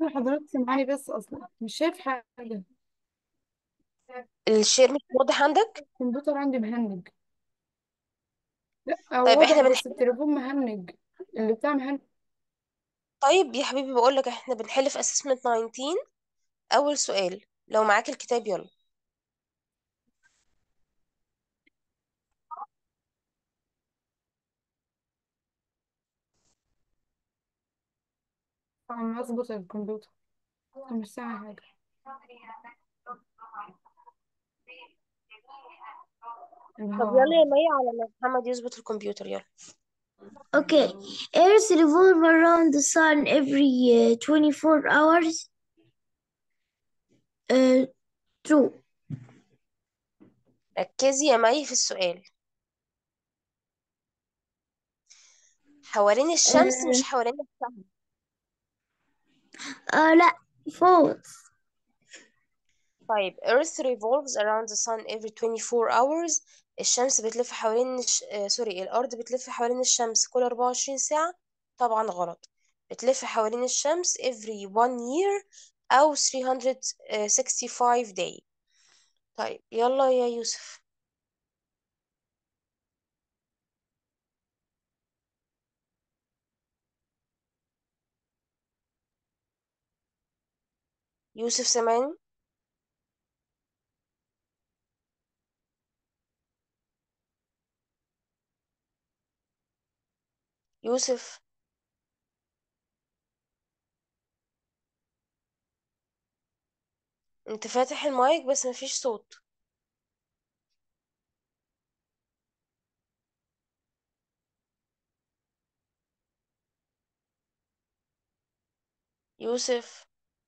حضرتك سامعاني بس اصلا مش شايف حاجه الشير مش واضح عندك الكمبيوتر عندي مهنج لا طيب واضح احنا بس بنحل التليفون مهنج اللي بتاع مهنج طيب يا حبيبي بقول لك احنا بنحل في اسسمنت 19 اول سؤال لو معاك الكتاب يلا عم اظبط الكمبيوتر مش سامع حاجه اللي طب هو يلا يا مي على ما محمد يظبط الكمبيوتر يلا Okay, Earth revolve around the sun every uh, 24 hours. Uh, true. ركزي يا مي في السؤال حوالين الشمس مش Uh, حوالين السهم uh, لا false. طيب Earth revolves around the sun every 24 hours الشمس بتلف حوالين الش... آه سوري الأرض بتلف حوالين الشمس كل 24 ساعة طبعا غلط بتلف حوالين الشمس every one year أو 365 day طيب يلا يا يوسف يوسف سامعني يوسف انت فاتح المايك بس مفيش صوت يوسف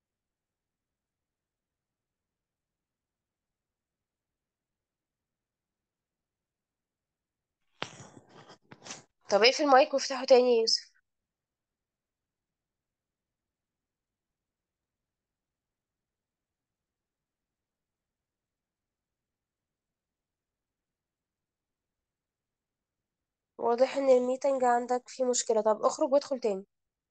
طب اقفل المايك وافتحه تاني يا يوسف واضح ان الميتنج عندك فيه مشكلة طب اخرج وادخل تاني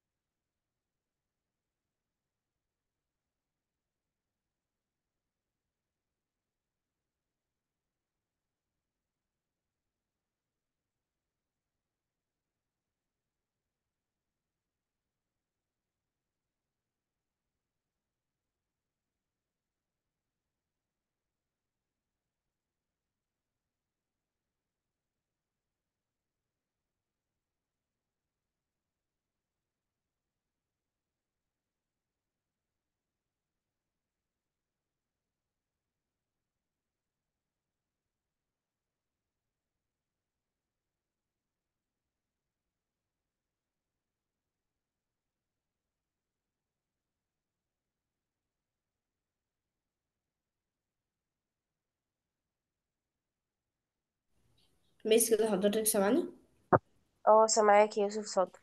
بس كده حضرتك سامعني اه سامعاك يا يوسف اتفضل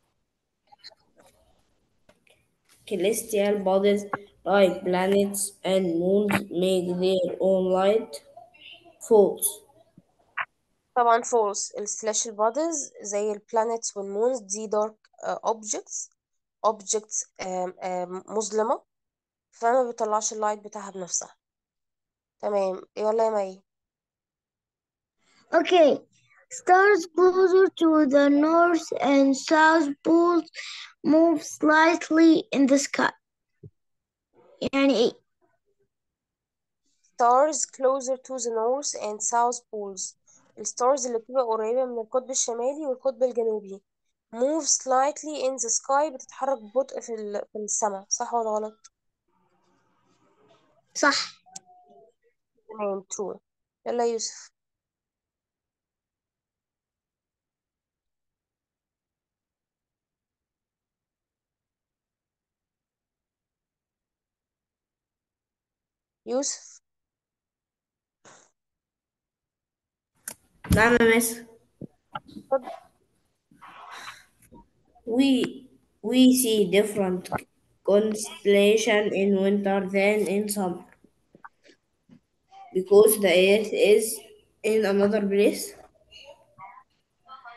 celestial bodies like planets and moons make their own light false طبعا false السلاشل بوديز زي البلانيتس والمونز دي دارك اوبجكتس اوبجكتس مظلمة فما بتطلعش اللايت بتاعها بنفسها تمام يلا يا مي Okay, stars closer to the north and south poles move slightly in the sky. يعني إيه؟ stars closer to the north and south poles الستارز اللي بتبقى قريبة من القطب الشمالي والقطب الجنوبي move slightly in the sky بتتحرك ببطء في ال... في السماء صح ولا غلط صح. تمام true يلا يا يوسف يوسف نعم يا مس اتفضل. we we see different constellation in winter than in summer because the earth is in another place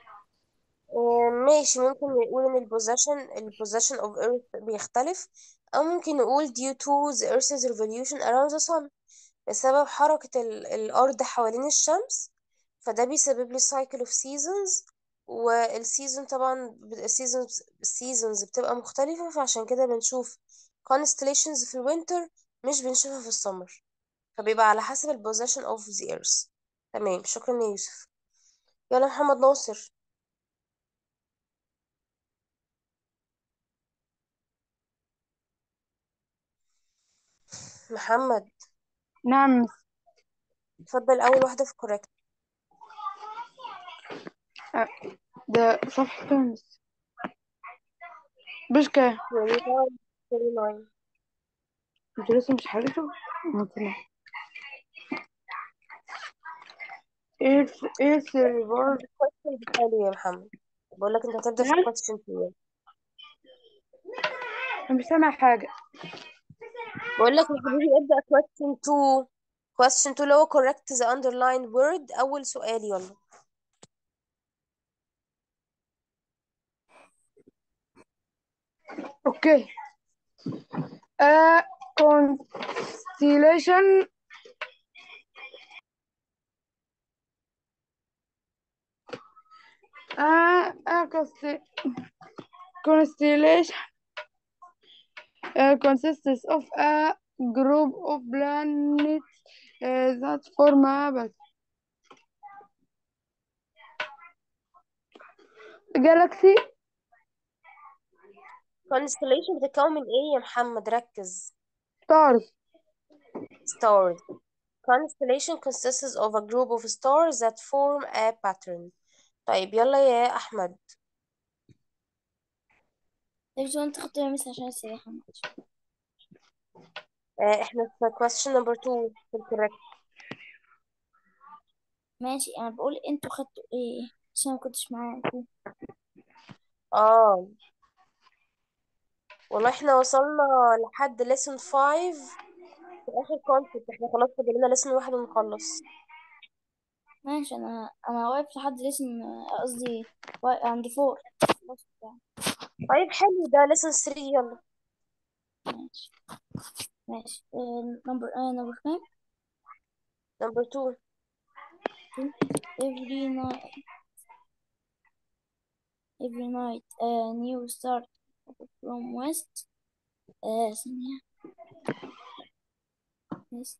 آه، ماشي ممكن نقول ان البوزيشن البوزيشن اوف ايرث بيختلف أو ممكن نقول due to the earth's revolution around the sun بسبب حركة ال- الأرض حوالين الشمس فده بيسبب لي cycle of seasons والسيزون طبعا السيزونز السيزونز بتبقى مختلفة فعشان كده بنشوف constellations في الوينتر مش بنشوفها في السمر فبيبقى على حسب ال position of the earth تمام شكرا يا يوسف يلا محمد ناصر محمد نعم اتفضل أول واحدة في correct آه، ده صفحة كام بس؟ مش كام 29 29 انت لسه مش حليته؟ مثلا ايه الف... ايه السيرفر question بتاعي يا محمد بقول لك انت هتبدأ في نعم question 2 انا مش سامع حاجة بقول لك يا حبيبي ابدأ question 2 question 2 اللي هو correct the underlined word أول سؤال يلا اوكي a constellation a, a consti- constellation uh, consists of a group of planets uh, that form a bus- galaxy constellation بتتكون من ايه يا محمد ركز stars stars constellation consists of a group of stars that form a pattern طيب يلا يا أحمد طيب انت خدت مس عشان السباحة آه احنا في question number 2 في الكوريكت ماشي انا بقول انتوا خدتوا ايه عشان ما كنتش معاكم اه والله احنا وصلنا لحد lesson 5 في آخر concept احنا خلاص فاضل لنا lesson واحد ونخلص ماشي انا انا واقف لحد لسن قصدي واقف عند فور خلاص بتاع. طيب حلو ده lesson 3 يلا ماشي ماشي نمبر اه نمبر كام number 2 every night every night a new star from west آه ثانية west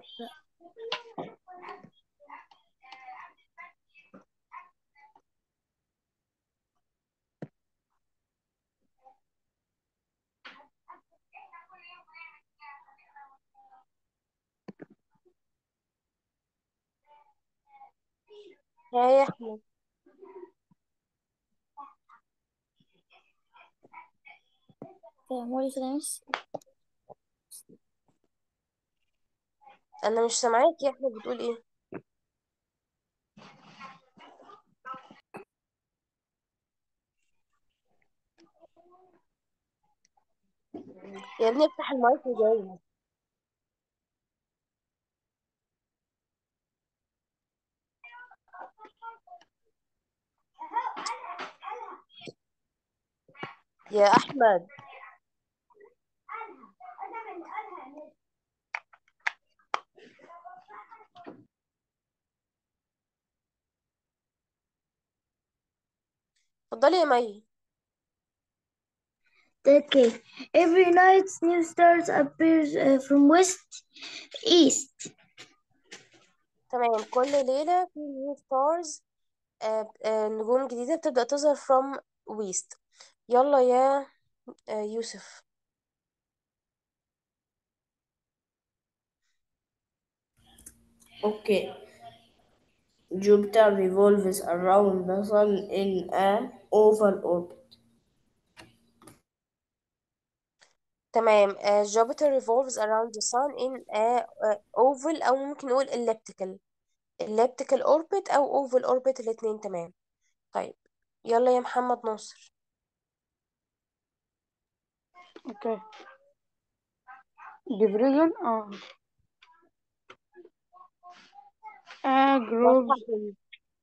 ها يا أحمد فاهمولي كده مس أنا مش سامعاك يا أحمد بتقول ايه يا ابني افتح المايك وجاوب يا أحمد اتفضلي يا مي Okay. Every night new stars appears uh, from west east. تمام كل ليلة في new stars آه آه نجوم جديدة بتبدأ تظهر from west يلا يا آه يوسف Okay. Jupiter revolves around the sun in a oval orbit. تمام آه Jupiter revolves around the sun in a آه oval أو ممكن نقول elliptical elliptical orbit أو oval orbit الاتنين تمام طيب يلا يا محمد ناصر اوكي division اه a group صفحة اتنين.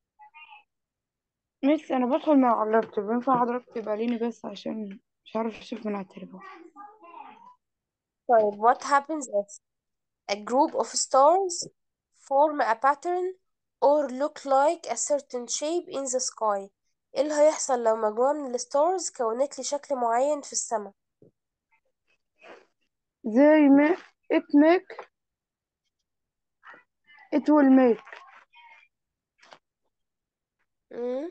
ميس انا بدخل من على اللابتوب ينفع حضرتك تبقى ليني بس عشان مش عارف اشوف من على التليفون طيب what happens if a group of stars form a pattern or look like a certain shape in the sky ايه اللي هيحصل لو مجموعة من الستارز كونت لي شكل معين في السماء they may it make it will make مم.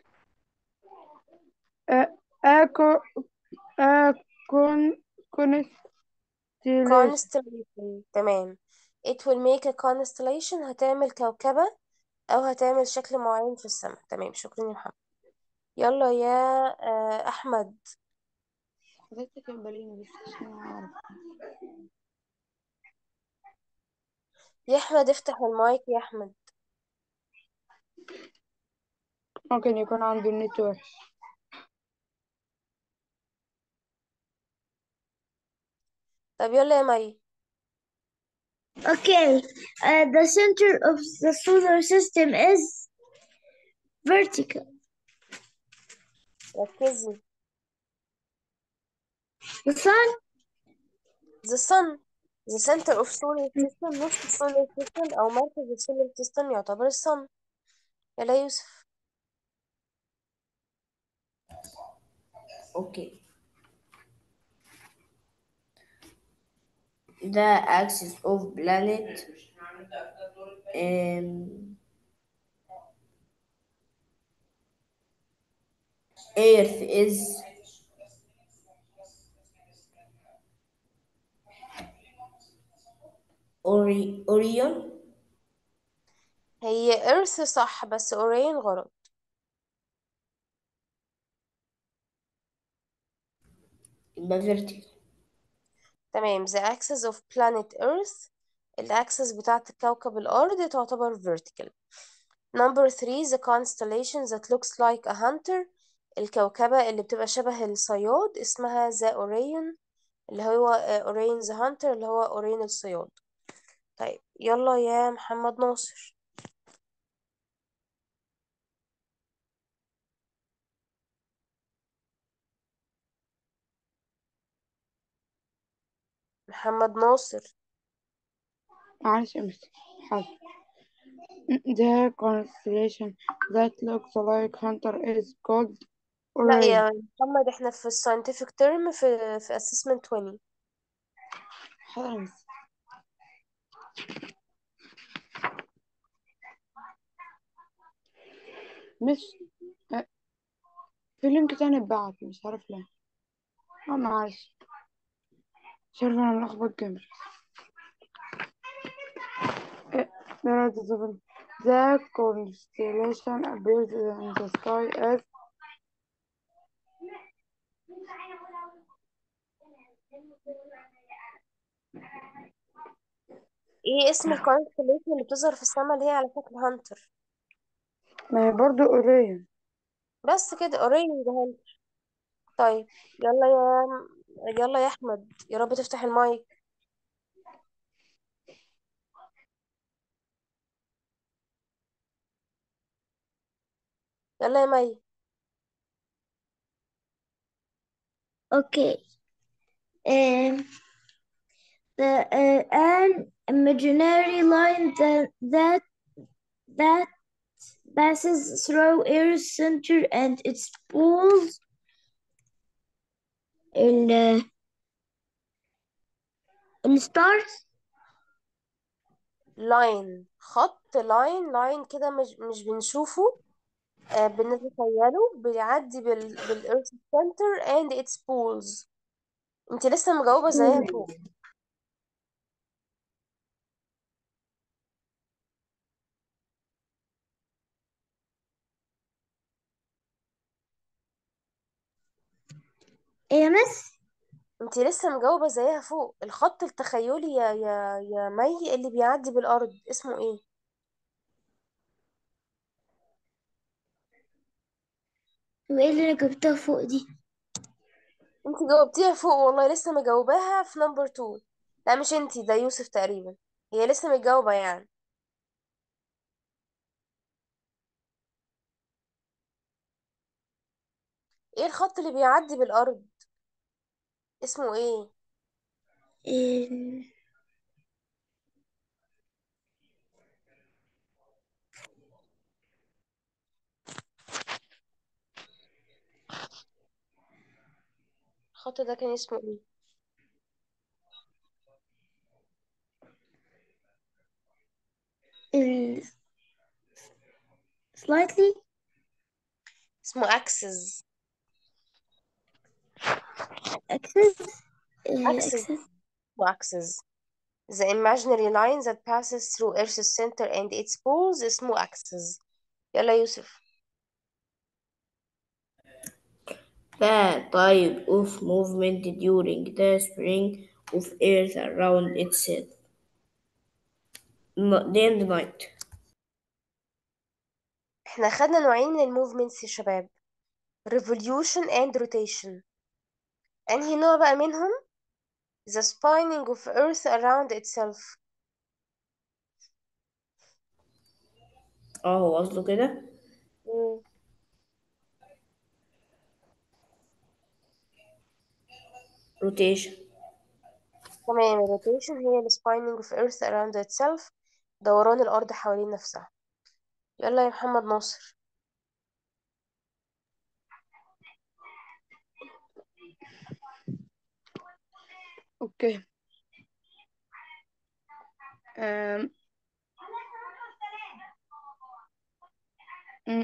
a a, co- a con constellation constellation تمام it will make a constellation هتعمل كوكبة أو هتعمل شكل معين في السماء تمام شكرا يا محمد يلا يا آه، أحمد حضرتك البالين بس عشان أعرف يا أحمد افتح المايك يا أحمد ممكن يكون عنده النت وحش طب يلا يا مي Okay, uh, the center of the solar system is vertical. ركزي The sun, the sun the center of solar system نص solar system أو مركز السولار system يعتبر الصن يلا يا يوسف Okay. The axis of planet um, Earth is Ori Orion. هي earth صح بس أورين غلط يبقى vertical. تمام the axis of planet earth الأكسس بتاعت كوكب الأرض تعتبر vertical number three the constellation that looks like a hunter الكوكبة اللي بتبقى شبه الصياد اسمها the Orion اللي هو آه، Orion the hunter اللي هو أورين الصياد طيب يلا يا محمد ناصر محمد ناصر معلش يا مستر حاضر The constellation that looks like hunter is called لا Orion يا محمد احنا في scientific term في في assessment 20 حاضر يا مستر مش أه، في لينك تاني اتبعت مش عارف ليه اه معلش مش عارف انا ملخبط جامد أه، there is the the constellation appears in the sky as ايه اسم الكونستليشن اللي بتظهر في السماء اللي هي على شكل هانتر ما هي برضو أوريون بس كده اورينج ده هانتر طيب يلا يا يلا يا احمد يا رب تفتح المايك يلا يا مي okay. Um, the uh, an imaginary line that that that passes through Earth's center and its poles in uh, in stars. لاين خط لاين لاين كده مش مش بنشوفه آه بنتخيله بيعدي بال بالإيرث سنتر and its poles انت لسه مجاوبة زيها فوق إيه يا مس انت لسه مجاوبة زيها فوق الخط التخيلي يا يا يا مي اللي بيعدي بالأرض اسمه ايه وايه اللي انا جبتها فوق دي انت جاوبتيها فوق والله لسه مجاوباها في نمبر 2 لا مش انت ده يوسف تقريبا هي لسه متجاوبة يعني ايه الخط اللي بيعدي بالأرض اسمه ايه in الخط ده كان اسمه ايه in slightly اسمه اكسس axis uh, axis axis اسمه اكسس the imaginary line that passes through Earth's center and its poles اسمه axis يلا يوسف The type of movement during the spring of Earth around itself. No- Day and night. احنا خدنا نوعين من الموفمنتس يا شباب revolution and rotation انهي نوع بقى منهم the spinning of earth around itself اه هو قصده كده مم. rotation تمام rotation هي ال spinning of earth around itself دوران الأرض حوالين نفسها يلا يا محمد ناصر اوكي أم. أم.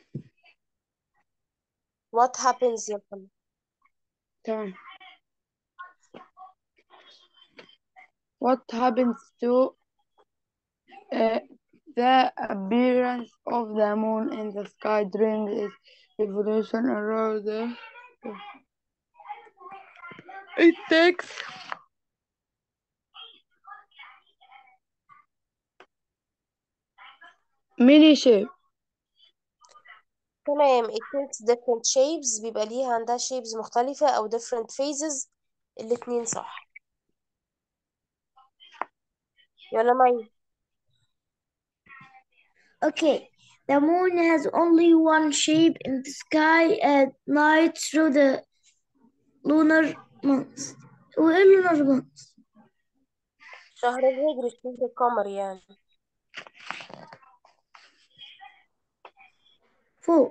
what happens يا محمد تمام what happens to uh, the appearance of the moon in the sky during its revolution around the it takes many shape تمام it takes different shapes بيبقى ليها عندها shapes مختلفة أو different phases الاتنين صح يلا مي Okay, the moon has only one shape in the sky at night through the lunar months. وإيه lunar months? شهر الهجري شهر القمر يعني فوق.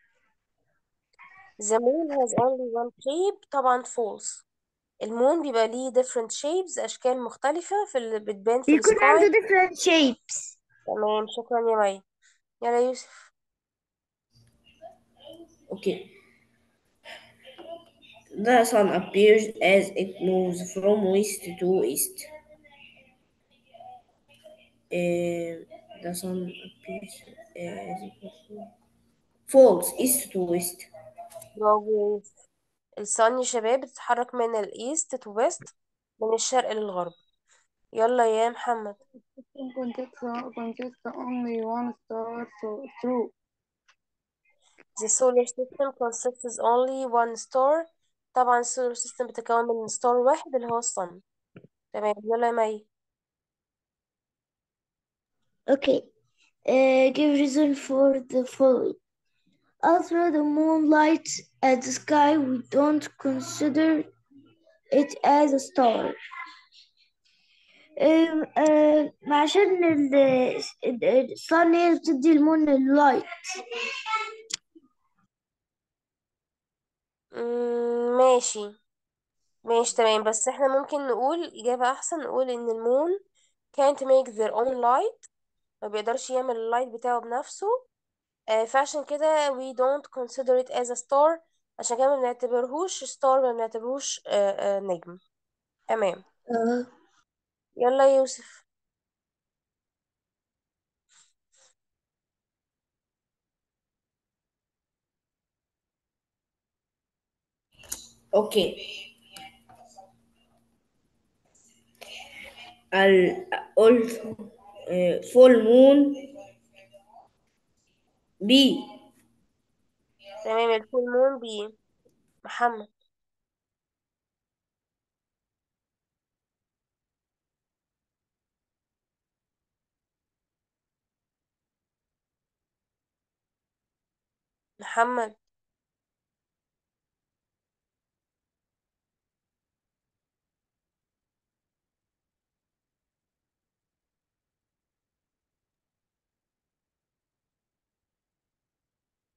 the moon has only one shape طبعا false المون بيبقى ليه different shapes أشكال مختلفة في اللي بتبان في بيكون عنده السكاي different shapes. تمام شكرا يا مي يلا يوسف okay the sun appears as it moves from west to east uh, the sun appears as it moves falls east to west برافو يا يوسف الصن يا شباب بتتحرك من الإيست تو ويست من الشرق للغرب يلا يا محمد consists consists only one star so true The solar system consists only one star طبعا السولار سيستم بتتكون من ستار واحد اللي هو الصن تمام يلا يا مي Okay. Uh, give reason for the following. Although the moon lights at the sky, we don't consider it as a star. Um, uh, عشان ال ال- الصن هي اللي بتدي المون اللايت مم، ماشي ماشي تمام بس احنا ممكن نقول إجابة أحسن نقول إن المون can't make their own light ما بيقدرش يعمل اللايت بتاعه بنفسه آه، فعشان كده we don't consider it as a star عشان كده ما بنعتبرهوش star ما بنعتبرهوش آه، آه، نجم تمام آه. يلا يا يوسف okay ال also uh, full moon B تمام الفول مون بي محمد محمد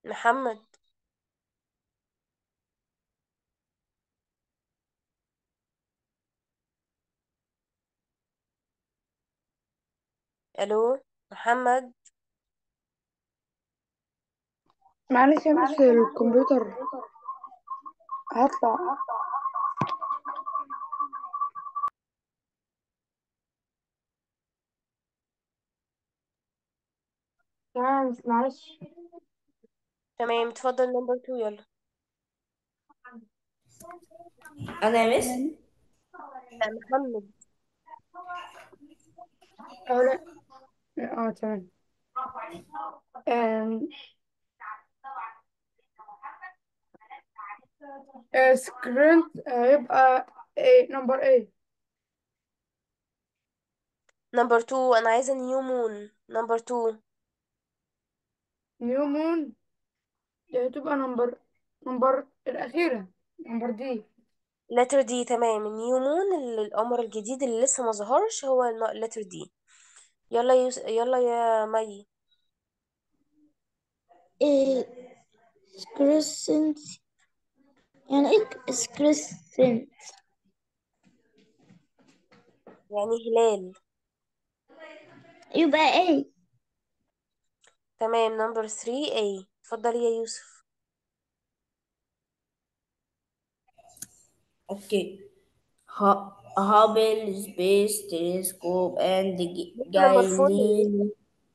محمد الو محمد معلش يا مس الكمبيوتر هطلع تمام بس معلش تمام اتفضل نمبر 2 يلا أنا يا مس لا محمد أو لا اه تمام أم، آه، سكرنت هيبقى ايه نمبر ايه نمبر 2 انا عايزه نيو مون نمبر 2 نيو مون دي هتبقى نمبر نمبر الأخيرة نمبر دي لتر دي تمام النيو مون ال- القمر الجديد اللي لسه ما ظهرش هو اللتر دي يلا يوس... يلا يا مي إيه crescent يعني ايه crescent يعني هلال يبقى ايه تمام نمبر 3 A اتفضل يا يوسف أوكي ها- هابل سبيس تلسكوب اند نمبر 4 جايلين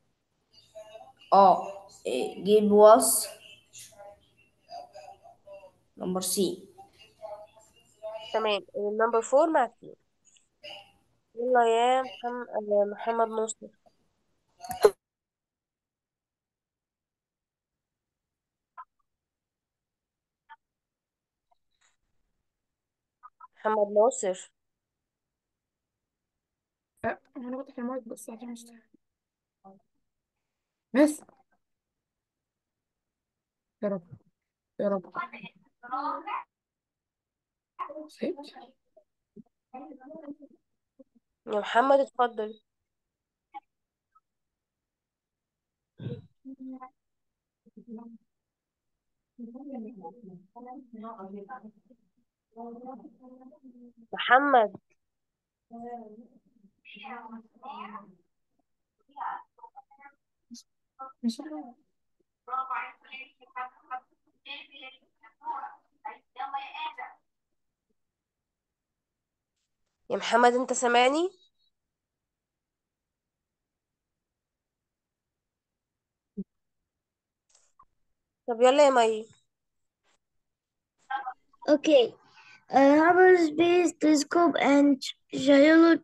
اه إيه، جيب واس نمبر سي تمام نمبر 4 مع 2 يلا يا محمد محمد ناصر محمد ناصر أه، انا بفتح المايك بس عشان مش بس يا رب يا رب سيب. يا محمد اتفضل محمد مش يا محمد انت سامعني طب يلا يا مي Okay. Uh, Hubble Space Telescope and Gyro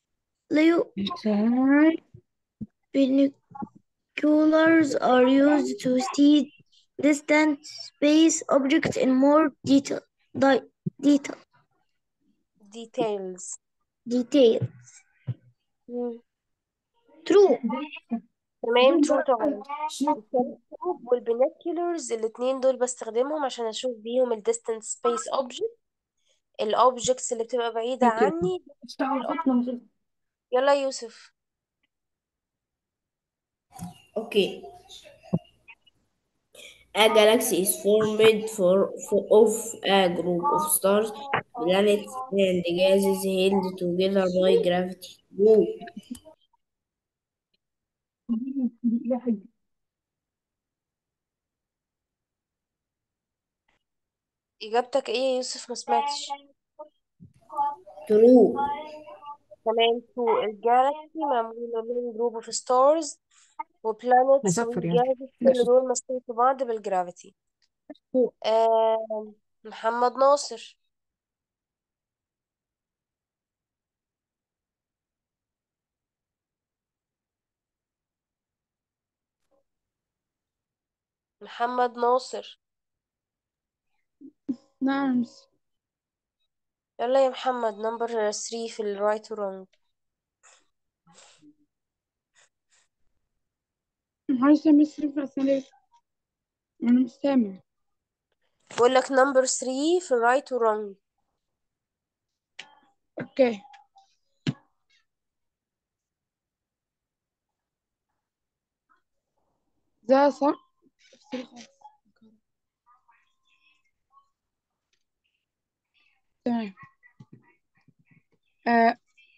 binoculars are used to see distant space objects in more detail. Di- detail. details Detail. مم. True. تمام ترو طبعا التلسكوب والبينوكيولرز الاتنين دول بستخدمهم عشان اشوف بيهم الديستنت سبيس اوبجكت الاوبجكتس اللي بتبقى بعيدة عني يلا يا يوسف Okay. A galaxy is formed for, for of a group of stars, planets, and gases held together by gravity. Woo. اجابتك ايه يا يوسف ما سمعتش True. تمام تو الجالاكسي معمولة من جروب اوف ستارز وبلانيتس مسافر يعني. والجاز كل دول ماسكين في بعض بالجرافيتي آه محمد ناصر محمد ناصر نعم يلا يا محمد نمبر 3 في الرايت ورونج معلش يا مس رفع سليم انا مش سامع بقول لك نمبر 3 في الرايت ورونج اوكي ده صح تمام uh,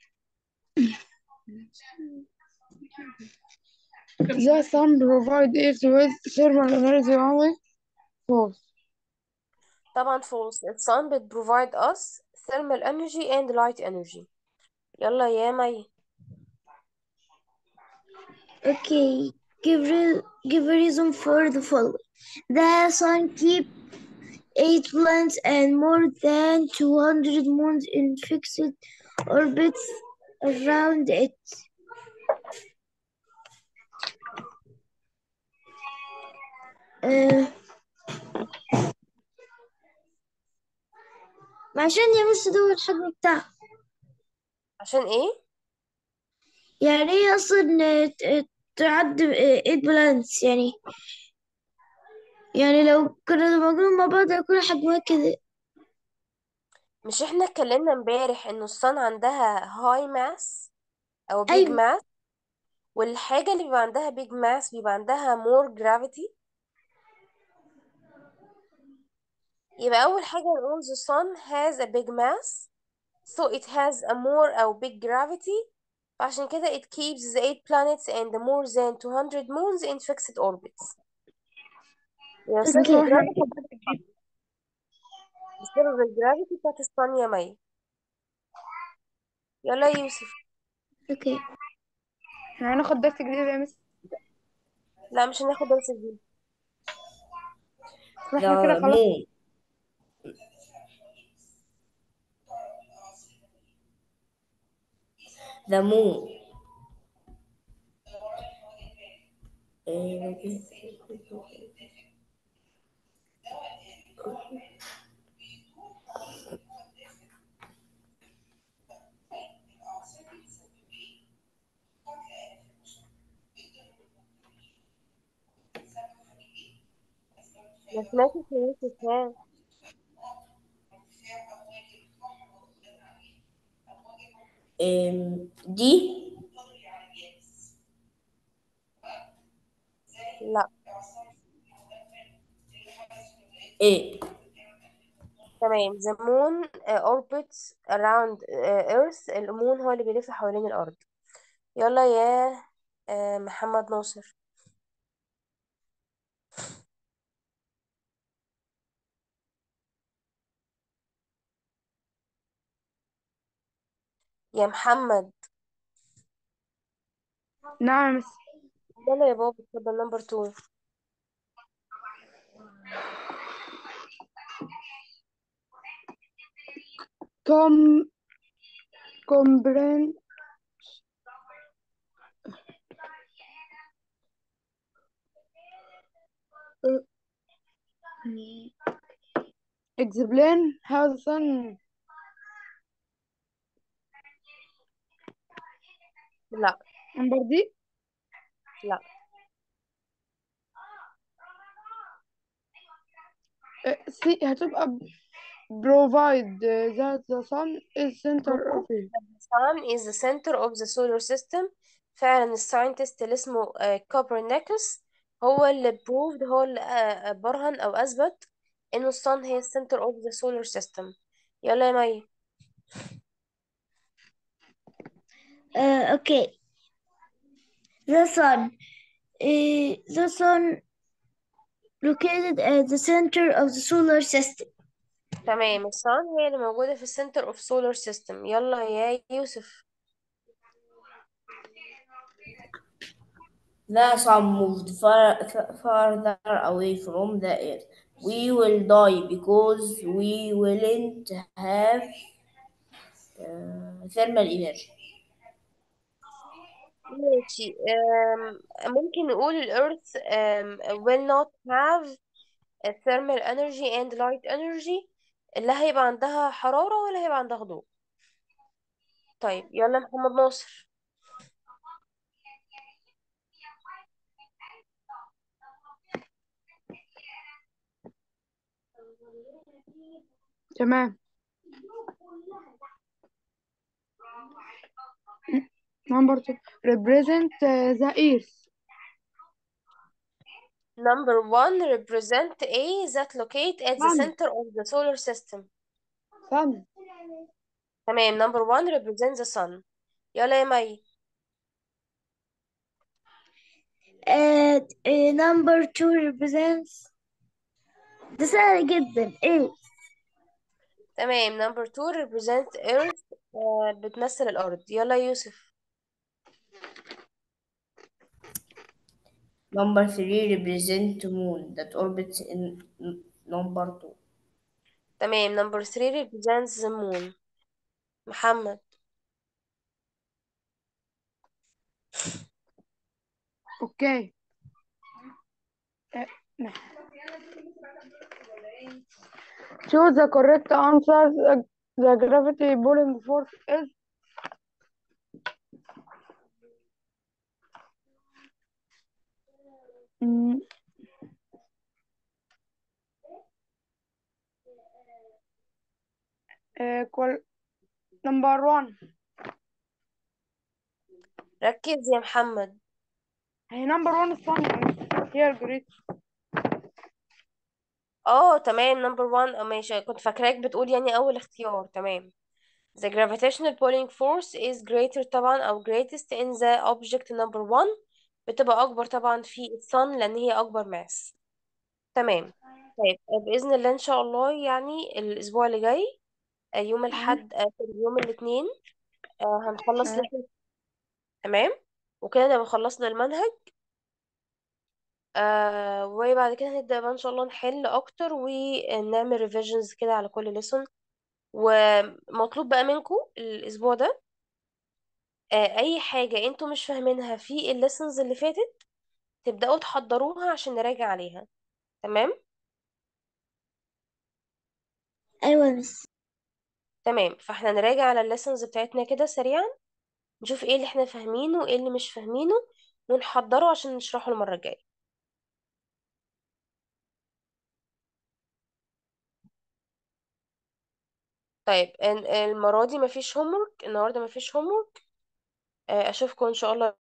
the sun provide Earth with thermal energy only false طبعا false the sun بت provide us thermal energy and light energy يلا يا مي Okay, give re- give a reason for the following. The sun keep eight planets and more than 200 moons in fixed orbits around it. Uh, عشان يا مس ده الحجم بتاعها عشان ايه يعني ايه اصلا ت- تعد 8 بلانس يعني يعني لو كنا مجموعين مع بعض هيكون حجمها كده مش احنا اتكلمنا امبارح انه الصن عندها هاي ماس او بيج ايوه ماس والحاجة اللي بيبقى عندها بيج ماس بيبقى عندها more gravity يبقى أول حاجة نقول the sun has a big mass so it has a more أو big gravity فعشان كده it keeps the eight planets and more than 200 moons in fixed orbits يا بسبب اوكي الجرافيتي بسبب الجرافيتي بتاعت الصن يا مي يلا يا يوسف اوكي احنا هناخد درس جديد يا مس لا مش هناخد درس جديد احنا كده The خلاص moon the moon ما سمعتش يا يوسف ها um, دي لا ايه تمام the moon uh, orbits around uh, earth المون هو اللي بيلف حوالين الأرض يلا يا uh, محمد ناصر يا محمد نعم يا مس يلا يا بابا اتفضل نمبر 2 com comprehend explain how the sun لا number دي لا uh, see هتبقى provide uh, that the sun is center of it The sun is the center of the solar system فعلا الساينتست اللي اسمه كوبرنيكوس هو اللي proved هو اللي آه، برهن أو أثبت إنه الصن هي center of the solar system يلا يا مي uh, okay the sun uh, the sun located at the center of the solar system تمام الصن هي اللي موجودة في center of solar system يلا يا يوسف The sun moved far, farther away from the earth. We will die because we wouldn't have uh, thermal energy. ماشي أم، ممكن نقول ال Earth أم، will not have a thermal energy and light energy لا هيبقى عندها حرارة ولا هيبقى عندها ضوء طيب يلا محمد ناصر تمام number two represent uh, the earth number one represent A that locate at the sun center of the solar system sun تمام number one represents the sun يلا يا مي uh, uh, number two represents ده سهل جدا ايه تمام number two represents earth آه بتمثل الأرض يلا يا يوسف Number three represent moon that orbits in n- number two. تمام number three represents the moon محمد اوكي Uh, choose the correct answer the, the gravity pulling force is Mm. Uh, qual- number one ركز يا محمد هي number one الثانية here great اه تمام number one اه ماشي كنت فاكراك بتقول يعني أول اختيار تمام The gravitational pulling force is greater طبعا أو greatest in the object number one بتبقى أكبر طبعا في الصن لأن هي أكبر ماس تمام طيب بإذن الله إن شاء الله يعني الأسبوع اللي جاي آه، يوم الأحد آه، يوم الاثنين آه، هنخلص آه. لسه تمام وكده نبقى خلصنا المنهج آه وبعد كده هنبدأ بقى إن شاء الله نحل أكتر ونعمل ريفيجنز كده على كل ليسون ومطلوب بقى منكم الأسبوع ده آه أي حاجة انتوا مش فاهمينها في الليسونز اللي فاتت تبدأوا تحضروها عشان نراجع عليها تمام ايوه يا مس تمام فاحنا نراجع على الليسونز بتاعتنا كده سريعا نشوف ايه اللي احنا فاهمينه وايه اللي مش فاهمينه ونحضره عشان نشرحه المرة الجاية طيب ال- المرة دي مفيش homework النهاردة مفيش homework آه، أشوفكم إن شاء الله